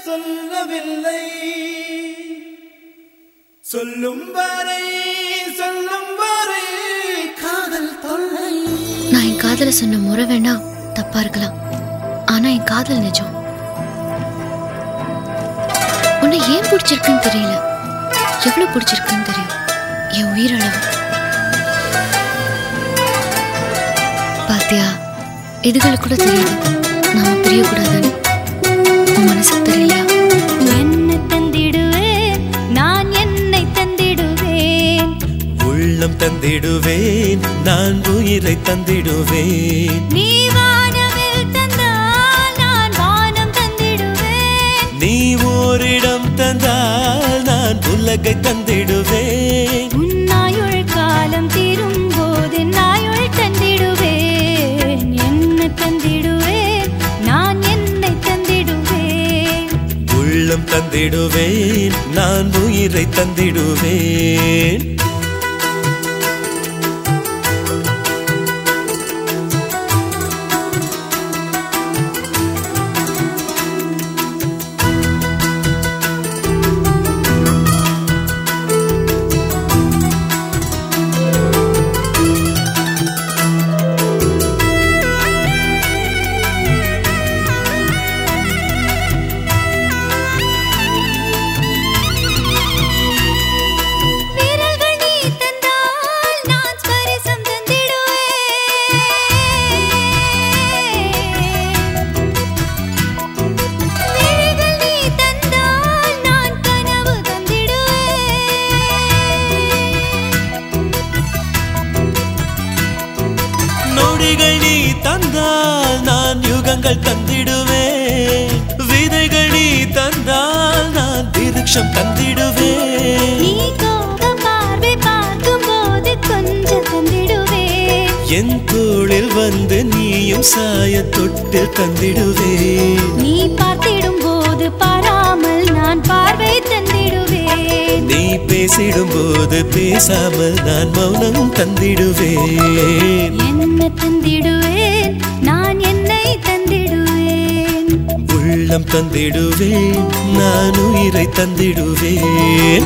சொல்லவில்லை சொல்லும் வரை சொல்லும் வரை காதல் தொல்லை நான் என் காதல சொன்ன முறை வேணா தப்பா இருக்கலாம் ஆனா என் காதல் நிஜம் உன்னை ஏன் பிடிச்சிருக்குன்னு தெரியல எவ்வளவு பிடிச்சிருக்குன்னு தெரியும் என் உயிரளவு பாத்தியா இதுகளுக்கு கூட தெரியுது நாம பிரியக்கூடாதுன்னு உன் மனசுக்கு தெரியலையா என்ன தந்திடுவேன் நான் என்னை தந்திடுவேன் உள்ளம் தந்திடுவேன் நான் உயிரை தந்திடுவேன் நீ வானவில் தந்தால் நான் வானம் தந்திடுவேன் நீ ஓரிடம் தந்தால் நான் உலகை தந்திடுவேன் உன்னாயுள் காலம் தீரும் போது நாயுள் தந்திடுவேன் என்ன தந்திடுவேன் நான் என்னை தந்திடுவேன் உள்ளம் தந்திடுவேன் நான் உயிரை தந்திடுவேன் விரல்கள் நீ தந்தால் நான் ஸ்பரிசம் தந்திடுவேன் விழிகள் நீ தந்தால் நான் கனவு தந்திடுவேன் நொடிகள் நீ தந்தால் நான் யுகங்கள் தந்திடுவேன் விதைகள் நீ தந்தால் நான் விருட்சம் தந்திடுவேன் நீ கோப பார்வை பார்க்கும்போது கொஞ்சம் தந்திடுவேன் என் தோளில் வந்து நீயும் சாய தொட்டில் தந்திடுவேன் நீ பார்த்திடும் போது பாராமல் நான் பார்வை தந்திடுவேன் நீ பேசிடும்போது பேசாமல் நான் மௌனம் தந்திடுவேன் என்ன தந்திடுவேன் நான் என்னை தந்திடுவேன் உள்ளம் தந்திடுவேன் நான் உயிரை தந்திடுவேன்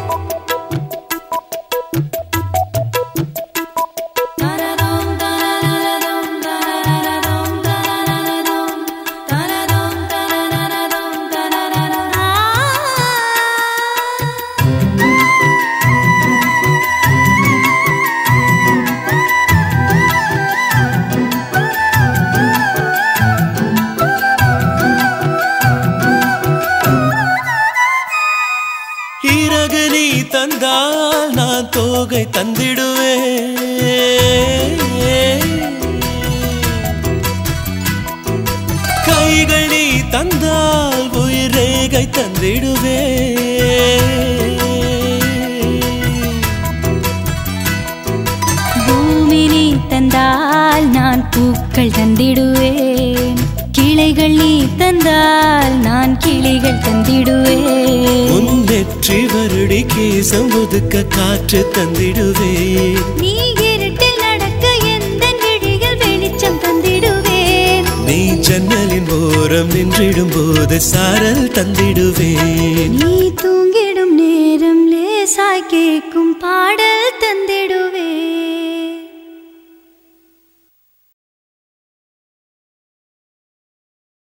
தரதோம் தரதரதோம் தரதரதோம் தரதரதோம் தரதோம் தரதரதோம் தரதரதா இறகு நீ தந்தால் நான் தோகை தந்திடுவேன் கைகள் நீ தந்தால் உயிரேகை தந்திடுவேன் பூமி நீ தந்தால் நான் பூக்கள் தந்திடுவேன் கிளைகள் நீ தந்தால் நான் கிளிகள் தந்திடுவேன் உன் நெற்றி வருடி கேசம் ஒதுக்க காற்று தந்திடுவேன் நீ இருட்டில் நடக்க எந்த விழிகள் வெளிச்சம் தந்திடுவேன் நீ ஜன்னலின் ஓரம் நின்றிடும் போது சாரல் தந்திடுவேன் நீ தூங்கிடும் நேரம் லேசாய் கேட்கும் பாட